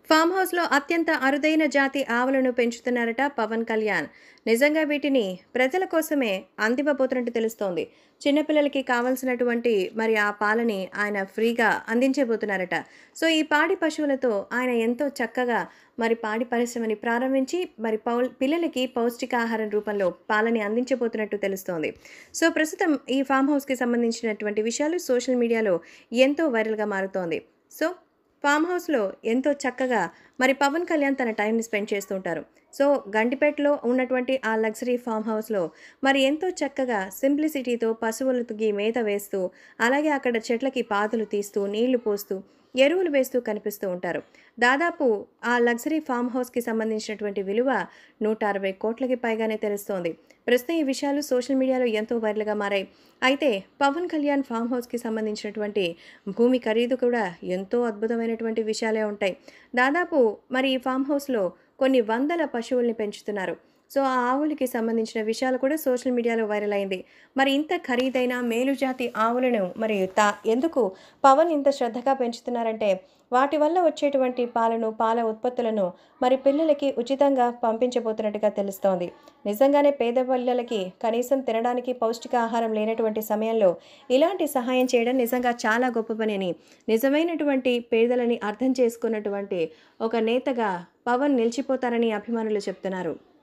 form హౌస్లో అత్యంత అరుదైన జాతి ఆవులను పెంచుతున్నారట పవన్ కళ్యాణ్ నిజంగా వీటిని ప్రజల కోసమే అందివ్వబోతున్నట్టు తెలుస్తోంది చిన్నపిల్లలకి కావలసినటువంటి మరి ఆ పాలని ఆయన ఫ్రీగా అందించబోతున్నారట సో ఈ పాడి పశువులతో ఆయన ఎంతో చక్కగా మరి పాడి పరిశ్రమని ప్రారంభించి మరి పౌ పిల్లలకి పౌష్టికాహారం రూపంలో పాలని అందించబోతున్నట్టు తెలుస్తోంది సో ప్రస్తుతం ఈ ఫామ్ హౌస్కి సంబంధించినటువంటి విషయాలు సోషల్ మీడియాలో ఎంతో వైరల్గా మారుతోంది సో ఫామ్ హౌస్లో ఎంతో చక్కగా మరి పవన్ కళ్యాణ్ తన టైంని స్పెండ్ చేస్తుంటారు సో గండిపేటలో ఉన్నటువంటి ఆ లగ్జరీ ఫామ్ హౌస్లో మరి ఎంతో చక్కగా సింప్లిసిటీతో పశువులకి మేత వేస్తూ అలాగే అక్కడ చెట్లకి పాదులు తీస్తూ నీళ్లు పోస్తూ ఎరువులు వేస్తూ కనిపిస్తూ ఉంటారు దాదాపు ఆ లగ్జరీ ఫామ్ హౌస్కి సంబంధించినటువంటి విలువ నూట అరవై కోట్లకి పైగానే తెలుస్తోంది ప్రస్తుతం ఈ విషయాలు సోషల్ మీడియాలో ఎంతో వైరల్గా మారాయి అయితే పవన్ కళ్యాణ్ ఫామ్ హౌస్కి సంబంధించినటువంటి భూమి ఖరీదు కూడా ఎంతో అద్భుతమైనటువంటి విషయాలే ఉంటాయి దాదాపు మరి ఈ ఫామ్ హౌస్లో కొన్ని వందల పశువుల్ని పెంచుతున్నారు సో ఆ ఆవులకి సంబంధించిన విషయాలు కూడా సోషల్ మీడియాలో వైరల్ అయింది మరి ఇంత ఖరీదైన మేలుజాతి ఆవులను మరి తా ఎందుకు పవన్ ఇంత శ్రద్ధగా పెంచుతున్నారంటే వాటి వల్ల వచ్చేటువంటి పాలను పాల ఉత్పత్తులను మరి పిల్లలకి ఉచితంగా పంపించబోతున్నట్టుగా తెలుస్తోంది నిజంగానే పేద పిల్లలకి కనీసం తినడానికి పౌష్టికాహారం లేనటువంటి సమయంలో ఇలాంటి సహాయం చేయడం నిజంగా చాలా గొప్ప పని అని నిజమైనటువంటి పేదలని అర్థం చేసుకున్నటువంటి ఒక నేతగా పవన్ నిలిచిపోతారని అభిమానులు చెప్తున్నారు